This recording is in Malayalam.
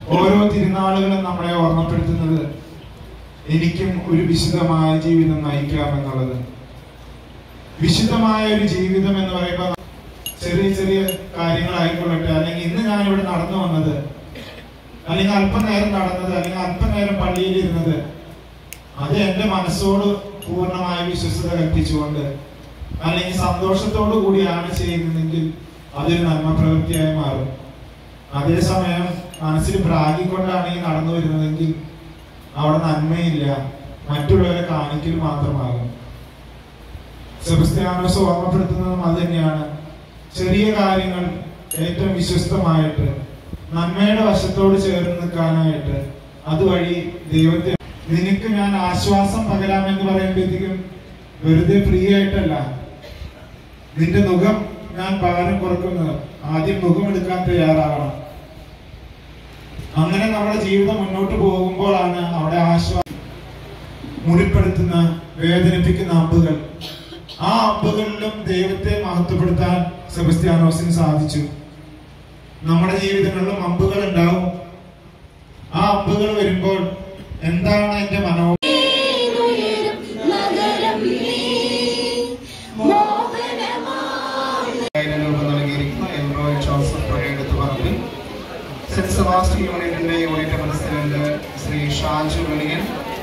ഓരോ തിരുനാളുകളും നമ്മളെ ഓർമ്മപ്പെടുത്തുന്നത് എനിക്കും ഒരു വിശുദ്ധമായ ജീവിതം നയിക്കാമെന്നുള്ളത് വിശുദ്ധമായ ഒരു ജീവിതം എന്ന് പറയുമ്പോൾ ചെറിയ ചെറിയ കാര്യങ്ങളായിക്കൊള്ളട്ടെ അല്ലെങ്കിൽ ഇന്ന് ഞാൻ ഇവിടെ നടന്നു വന്നത് അല്ലെങ്കിൽ അല്പനേരം നടന്നത് അല്ലെങ്കിൽ അല്പനേരം പള്ളിയിൽ ഇരുന്നത് അത് എന്റെ മനസ്സോട് പൂർണ്ണമായ വിശ്വസത കൽപ്പിച്ചുകൊണ്ട് അല്ലെങ്കിൽ സന്തോഷത്തോടു കൂടിയാണ് ചെയ്യുന്നതെങ്കിൽ അതൊരു നന്മ പ്രവൃത്തിയായി മാറും അതേസമയം മനസ്സിൽ പ്രാഗിക്കൊണ്ടാണ് ഈ നടന്നു വരുന്നതെങ്കിൽ അവിടെ നന്മയില്ല മറ്റുള്ളവരെ കാണിക്കൽ മാത്രമാകും സെബസ്ത്യാനോസ് ഓർമ്മപ്പെടുത്തുന്നതും അത് തന്നെയാണ് ചെറിയ കാര്യങ്ങൾ ഏറ്റവും വിശ്വസ്തമായിട്ട് നന്മയുടെ വശത്തോട് ചേർന്ന് നിൽക്കാനായിട്ട് അതുവഴി ദൈവത്തെ നിനക്ക് ഞാൻ ആശ്വാസം പകരാമെന്ന് പറയുമ്പോഴത്തേക്കും വെറുതെ ഫ്രീ ആയിട്ടല്ല നിന്റെ മുഖം ഞാൻ പകരം കുറക്കുന്നത് ആദ്യം മുഖം എടുക്കാൻ തയ്യാറാവണം അങ്ങനെ നമ്മുടെ ജീവിതം മുന്നോട്ട് പോകുമ്പോഴാണ് അവിടെ ആശ്വാസം മുറിപ്പെടുത്തുന്ന വേദനിപ്പിക്കുന്ന അമ്പുകൾ ആ അമ്പുകളിലും ദൈവത്തെ മഹത്വപ്പെടുത്താൻ സെബസ്ത്യാനോസിന് സാധിച്ചു നമ്മുടെ ജീവിതങ്ങളിലും അമ്പുകൾ ഉണ്ടാവും ആ അമ്പുകൾ വരുമ്പോൾ എന്താണ് എന്റെ മനോ ഉയരും നഗരം നീ മോഹനമാണ് രൂപം നൽകിയിരിക്കുന്ന എംബ്രോയ് ജോസഫ് പ്രകടത്ത് പറഞ്ഞു സെന്റ് സെബാസ്റ്റ്യൻ യൂണിറ്റിന്റെ യൂണിറ്റ് പ്രസിഡന്റ് ശ്രീ ഷാജു വെളിയൻ